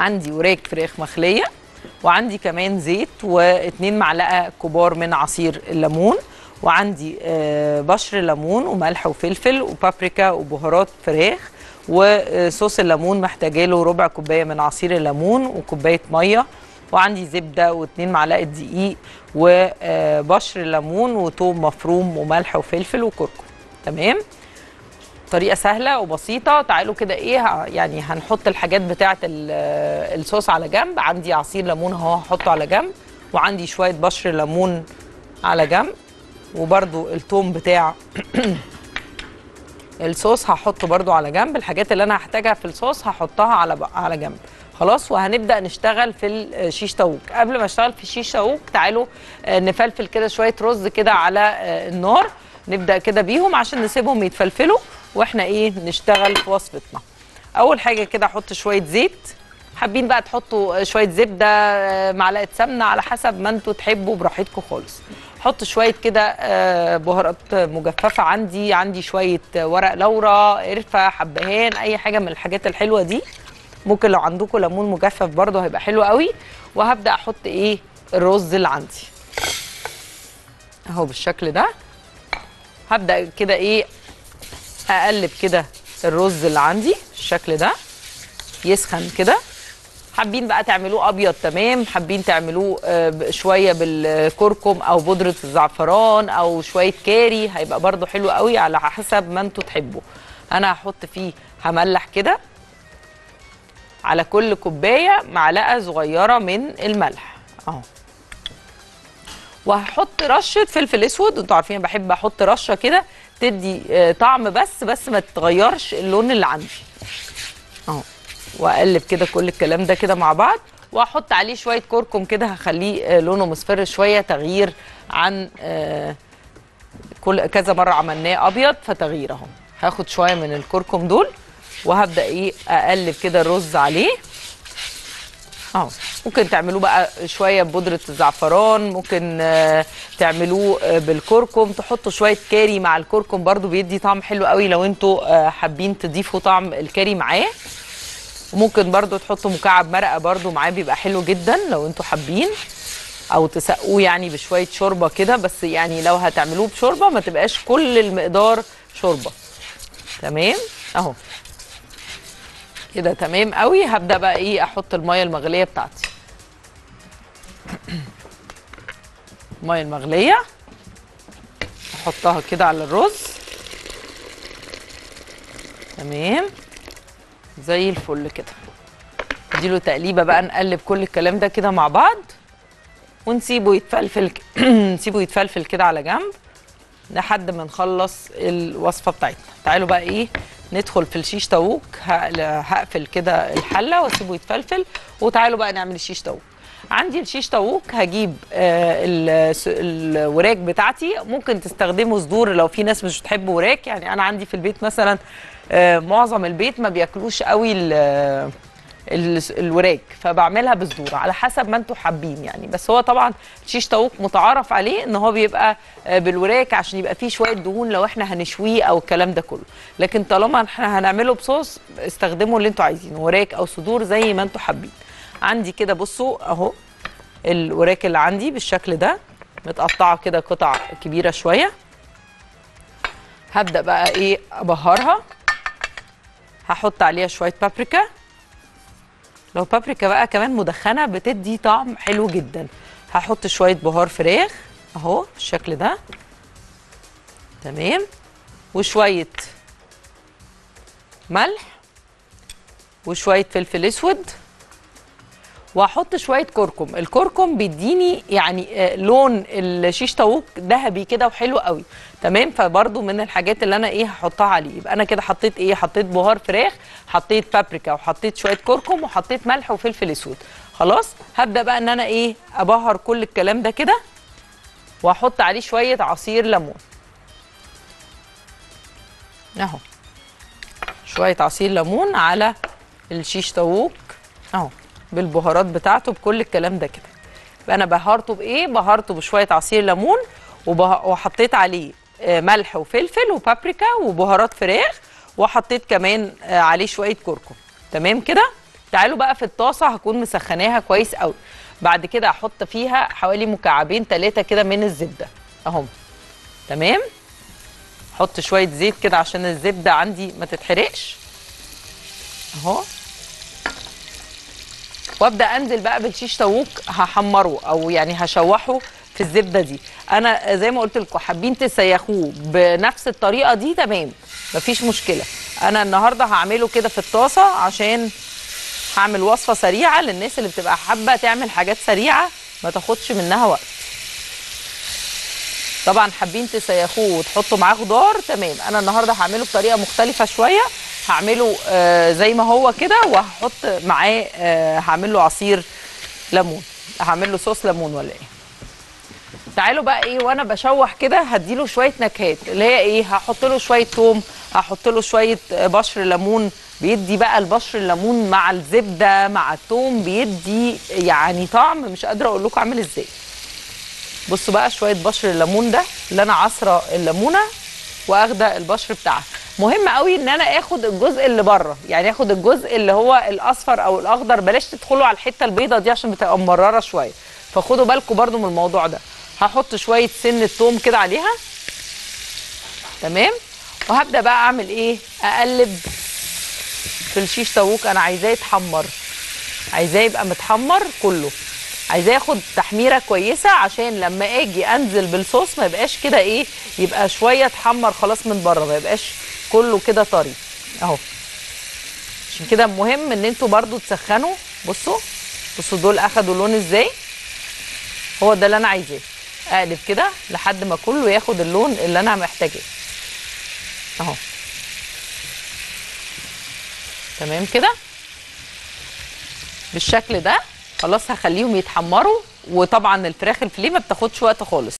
عندي وراك فراخ مخليه وعندي كمان زيت واتنين معلقه كبار من عصير الليمون وعندي آه، بشر ليمون وملح وفلفل وبابريكا وبهارات فراخ وصوص الليمون محتاجه له ربع كوبايه من عصير الليمون وكوبايه ميه وعندي زبده واتنين معلقه دقيق وبشر ليمون وتوم مفروم وملح وفلفل وكركم تمام طريقه سهله وبسيطه تعالوا كده ايه ه- يعني هنحط الحاجات بتاعه ال- الصوص على جنب عندي عصير ليمون اهو هحطه على جنب وعندي شويه بشر ليمون على جنب وبرده التوم بتاع الصوص هحطه برده على جنب الحاجات اللي انا هحتاجها في الصوص هحطها على ب- على جنب خلاص وهنبدا نشتغل في الشيش طاووق قبل ما اشتغل في الشيش طاووق تعالوا آه، نفلفل كده شويه رز كده على آه، النار نبدا كده بيهم عشان نسيبهم يتفلفلوا واحنا ايه نشتغل في وصفتنا اول حاجه كده احط شويه زيت حابين بقى تحطوا شويه زبده آه، معلقه سمنه على حسب ما انتوا تحبوا براحتكم خالص حط شويه كده آه، بهارات مجففه عندي عندي شويه ورق لورا قرفه حبهان اي حاجه من الحاجات الحلوه دي ممكن لو عندكم ليمون مجفف برضه هيبقى حلو قوي وهبدا احط ايه الرز اللي عندي اهو بالشكل ده هبدا كده ايه اقلب كده الرز اللي عندي بالشكل ده يسخن كده حابين بقى تعملوه ابيض تمام حابين تعملوه آه، ب- شويه بالكركم او بودره الزعفران او شويه كاري هيبقى برضو حلو قوي على حسب ما انتوا تحبوا انا هحط فيه هملح كده على كل كوبايه معلقه صغيره من الملح اهو وهحط رشه فلفل اسود انتوا عارفين أنا بحب احط رشه كده تدي آه، طعم بس بس ما تغيرش اللون اللي عندي اهو واقلب كده كل الكلام ده كده مع بعض واحط عليه شويه كركم كده هخليه آه، لونه مصفر شويه تغيير عن آه، كل كذا مره عملناه ابيض فتغيير اهو هاخد شويه من الكركم دول وهبدا ايه اقلب كده الرز عليه اهو ممكن تعملوه بقى شويه ببودره الزعفران ممكن آه، تعملوه آه، بالكركم تحطوا شويه كاري مع الكركم برضو بيدي طعم حلو قوي لو انتوا آه، حابين تضيفوا طعم الكاري معاه وممكن برضو تحطوا مكعب مرقه برضو معاه بيبقى حلو جدا لو انتوا حابين او تسقوه يعني بشويه شوربه كده بس يعني لو هتعملوه بشوربه ما تبقاش كل المقدار شوربه تمام اهو كده تمام قوي هبدا بقى ايه احط الميه المغليه بتاعتي الميه المغليه احطها كده على الرز تمام زي الفل كده اديله تقليبه بقى نقلب كل الكلام ده كده مع بعض ونسيبه يتفلفل ك- نسيبه يتفلفل كده على جنب لحد ما نخلص الوصفه بتاعتنا تعالوا بقى ايه ندخل في الشيش طاووق هقل- هقفل كده الحله واسيبه يتفلفل وتعالوا بقى نعمل الشيش طاووق عندي الشيش طاووق هجيب آه الس- الوراك بتاعتي ممكن تستخدموا صدور لو في ناس مش بتحب وراك يعني انا عندي في البيت مثلا آه معظم البيت ما بياكلوش قوي ال- ال- الوراك فبعملها بصدور على حسب ما انتوا حابين يعني بس هو طبعا شيش طاووق متعارف عليه ان هو بيبقى آه، بالوراك عشان يبقى فيه شويه دهون لو احنا هنشويه او الكلام ده كله لكن طالما احنا هنعمله بصوص استخدموا اللي انتوا عايزينه وراك او صدور زي ما انتوا حابين عندي كده بصوا اهو الوراك اللي عندي بالشكل ده متقطعه كده قطع كبيره شويه هبدا بقى ايه ابهرها هحط عليها شويه بابريكا لو بابريكا بقى كمان مدخنه بتدي طعم حلو جدا هحط شويه بهار فراخ اهو بالشكل ده تمام وشويه ملح وشويه فلفل اسود وهحط شويه كركم الكركم بيديني يعني آه، لون الشيش طاووق ذهبي كده وحلو قوي تمام فبرضو من الحاجات اللي انا ايه هحطها عليه يبقى انا كده حطيت ايه حطيت بهار فراخ حطيت بابريكا وحطيت شويه كركم وحطيت ملح وفلفل اسود خلاص هبدا بقى ان انا ايه ابهر كل الكلام ده كده واحط عليه شويه عصير ليمون اهو شويه عصير ليمون على الشيش طاووق اهو بالبهارات بتاعته بكل الكلام ده كده يبقى انا بهرته بايه بهرته بشويه عصير ليمون وبه... وحطيت عليه آه، ملح وفلفل وبابريكا وبهارات فراخ وحطيت كمان آه، عليه شويه كركم تمام كده تعالوا بقى في الطاسه هكون مسخناها كويس قوي بعد كده هحط فيها حوالي مكعبين ثلاثه كده من الزبده اهم تمام احط شويه زيت كده عشان الزبده عندي ما تتحرقش اهو وابدا انزل بقى بالشيش طاووق هحمره او يعني هشوحه في الزبده دي انا زي ما قلت لكم حابين تسيخوه بنفس الطريقه دي تمام مفيش مشكله انا النهارده هعمله كده في الطاسه عشان هعمل وصفه سريعه للناس اللي بتبقى حابه تعمل حاجات سريعه ما تاخدش منها وقت طبعا حابين تسيخوه وتحطوا معاه خضار تمام انا النهارده هعمله بطريقه مختلفه شويه هعمله آه زي ما هو كده وهحط معاه آه هعمل له عصير ليمون هعمل له صوص ليمون ولا ايه تعالوا بقى ايه وانا بشوح كده هديله شويه نكهات اللي هي ايه هحط له شويه توم هحط له شويه آه، بشر ليمون بيدي بقى البشر الليمون مع الزبده مع التوم بيدي يعني طعم مش قادره اقول لكم عامل ازاي بصوا بقى شويه بشر الليمون ده اللي انا عصره الليمونه واخده البشر بتاعها مهم قوي ان انا اخد الجزء اللي بره يعني اخد الجزء اللي هو الاصفر او الاخضر بلاش تدخلوا على الحته البيضه دي عشان بتبقى مرره شويه فخدوا بالكم برضو من الموضوع ده هحط شويه سن التوم كده عليها تمام وهبدا بقى اعمل ايه اقلب في الشيش طاووق انا عايزاه يتحمر عايزاه يبقى متحمر كله عايزاه ياخد تحميره كويسه عشان لما اجي انزل بالصوص ما يبقاش كده ايه يبقى شويه اتحمر خلاص من بره ما يبقاش كله كده طري اهو عشان كده مهم ان انتوا برضو تسخنوا بصوا بصوا دول اخدوا لون ازاي هو ده اللي انا عايزاه اقلب كده لحد ما كله ياخد اللون اللي انا محتاجاه اهو تمام كده بالشكل ده خلاص هخليهم يتحمروا وطبعا الفراخ الفيليه ما بتاخدش وقت خالص